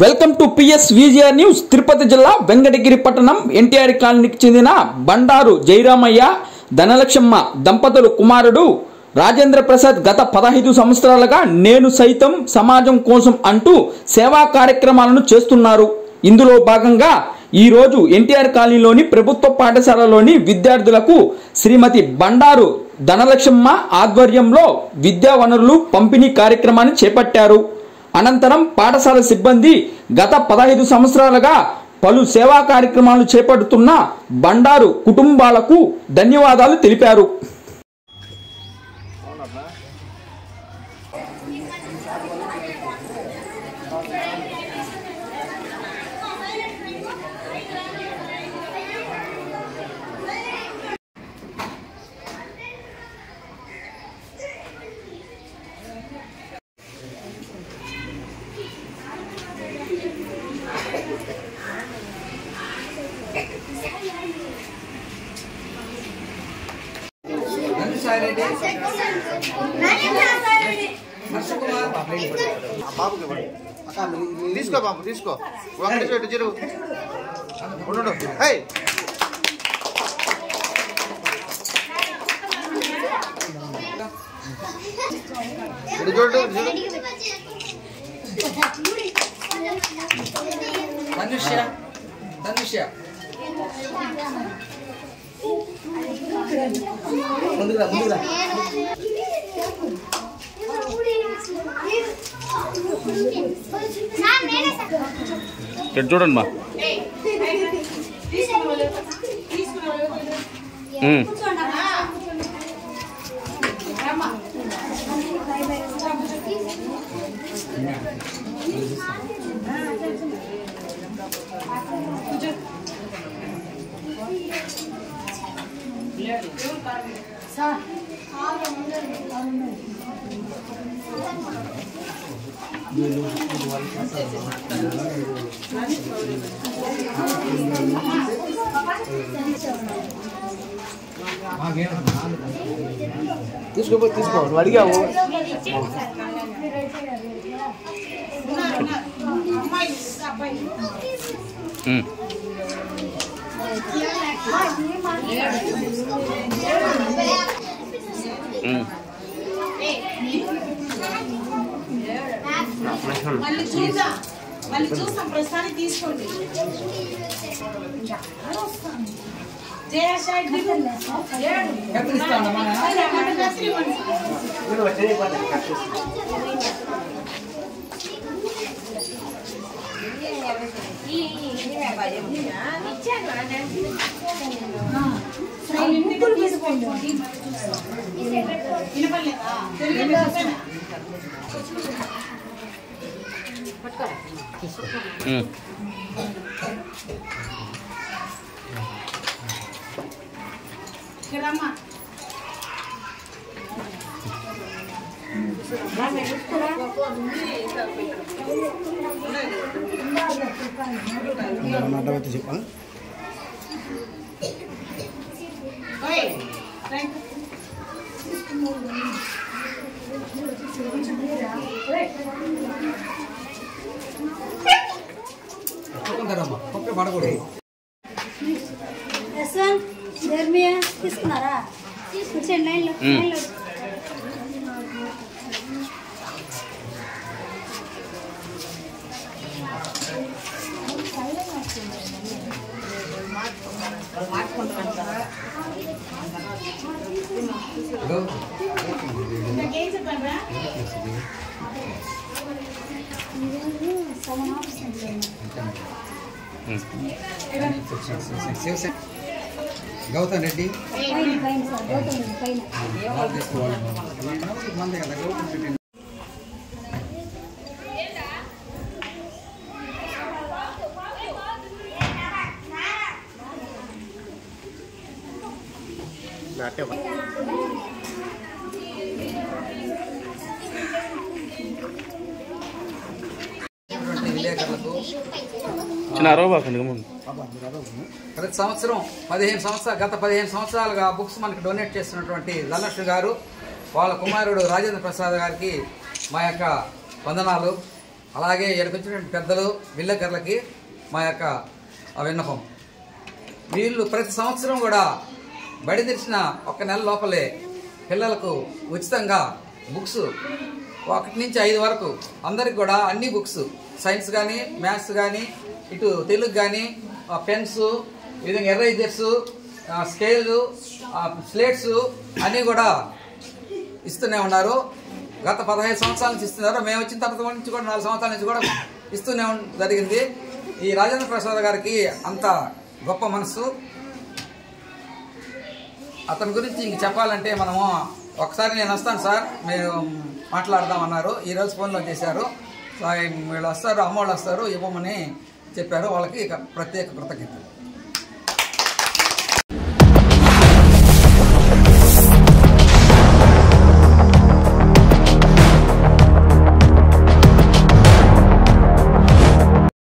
Welcome to PS VGR news Tirupati జిల్లా వెంకటగిరి పట్టణం ఎన్టీఆర్ కాలనీకి చెందిన బండారు జయరామయ్య ధనలక్ష్మమ్మ దంపతులు కుమారుడు రాజేంద్ర ప్రసాద్ గత పదహైదు సంవత్సరాలుగా నేను సైతం సమాజం కోసం అంటూ సేవా కార్యక్రమాలను చేస్తున్నారు ఇందులో భాగంగా ఈ రోజు ఎన్టీఆర్ కాలనీలోని ప్రభుత్వ పాఠశాలలోని విద్యార్థులకు శ్రీమతి బండారు ధనలక్ష్మమ్మ ఆధ్వర్యంలో విద్యా వనరులు పంపిణీ కార్యక్రమాన్ని చేపట్టారు అనంతరం పాఠశాల సిబ్బంది గత పదహైదు సంవత్సరాలుగా పలు సేవా కార్యక్రమాలు చేపడుతున్న బండారు కుటుంబాలకు ధన్యవాదాలు తెలిపారు నందిసాయిరెడ్డి హర్షకుమార్ బాబుకి ఇవ్వండి తీసుకో బాబు తీసుకో ఒక నిమిషం ఇటు జరుగు ఉండు హై ఇటు చూడు ఇటు చూడు ధనుష్య ధనుష్య ముందుగా ముందుగా ఇక్కడ చూడండి మా ఉమ్. తీసుకో తీసుకో నువ్వు అడిగావు ఉమ్. ఉమ్. మళ్ళీ చూద్దాం మళ్ళీ చూస్తాం ప్రస్తుతానికి తీసుకోండి జయ ఎప్పుడు ఇస్తానమ్మా వినపడలేదా తెలుగులో చెప్పానా? ఉమ్. ఇక్కడ అమ్మా ఓయ్, రండి. చెప్పుకుంటారమ్మా పక్క పడకూడదు యశ్వంత్ ధర్మియా తీసుకున్నారా కూర్చోండి లైన్లో మ్మ్. లైన్లో నాకేం చెప్పాను రా seven of cent Shivsena Gautam Reddy పైన పైన సార్ గౌతమ్ రెడ్డి పైన మంది కదా గౌతమ్ రెడ్డి విలేకరులకు చిన్న అరవబాకండి గమ్మున. ప్రతి సంవత్సరం పదిహేను సంవత్సరాలు గత పదిహేను సంవత్సరాలుగా బుక్స్ మనకి డొనేట్ చేస్తున్నటువంటి ధనలక్ష్మి గారు వాళ్ళ కుమారుడు రాజేంద్ర ప్రసాద్ గారికి మా యొక్క వందనాలు అలాగే ఇక్కడికి వచ్చినటువంటి పెద్దలు విలేకరులకి మా యొక్క ఆ విన్నపం వీళ్ళు ప్రతి సంవత్సరం కూడా బడి తెరిచిన ఒక నెల లోపలే పిల్లలకు ఉచితంగా బుక్స్ ఒకటి నుంచి ఐదు వరకు అందరికి కూడా అన్ని బుక్స్ సైన్స్ కానీ మ్యాథ్స్ కానీ ఇటు తెలుగు కానీ పెన్స్ ఈ విధంగా ఎర్రైజర్స్ స్కేలు స్లేట్స్ అన్నీ కూడా ఇస్తూనే ఉన్నారు గత పదహైదు సంవత్సరాల నుంచి ఇస్తున్నారు మేము వచ్చిన తర్వాత నుంచి కూడా నాలుగు సంవత్సరాల నుంచి కూడా ఇస్తూనే ఉం- జరిగింది ఈ రాజేంద్ర ప్రసాద్ గారికి అంత గొప్ప మనసు అతని గురించి ఇంక చెప్పాలంటే మనము ఒకసారి నేను వస్తాను సార్ మీరు మాట్లాడదాం అన్నారు ఈరోజు ఫోన్లో చేశారు సో ఆయన వీళ్ళు వస్తారు అమ్మోళ్ళు వస్తారు ఇవ్వమని చెప్పారు వాళ్ళకి ఇక ప్రత్యేక కృతజ్ఞతలు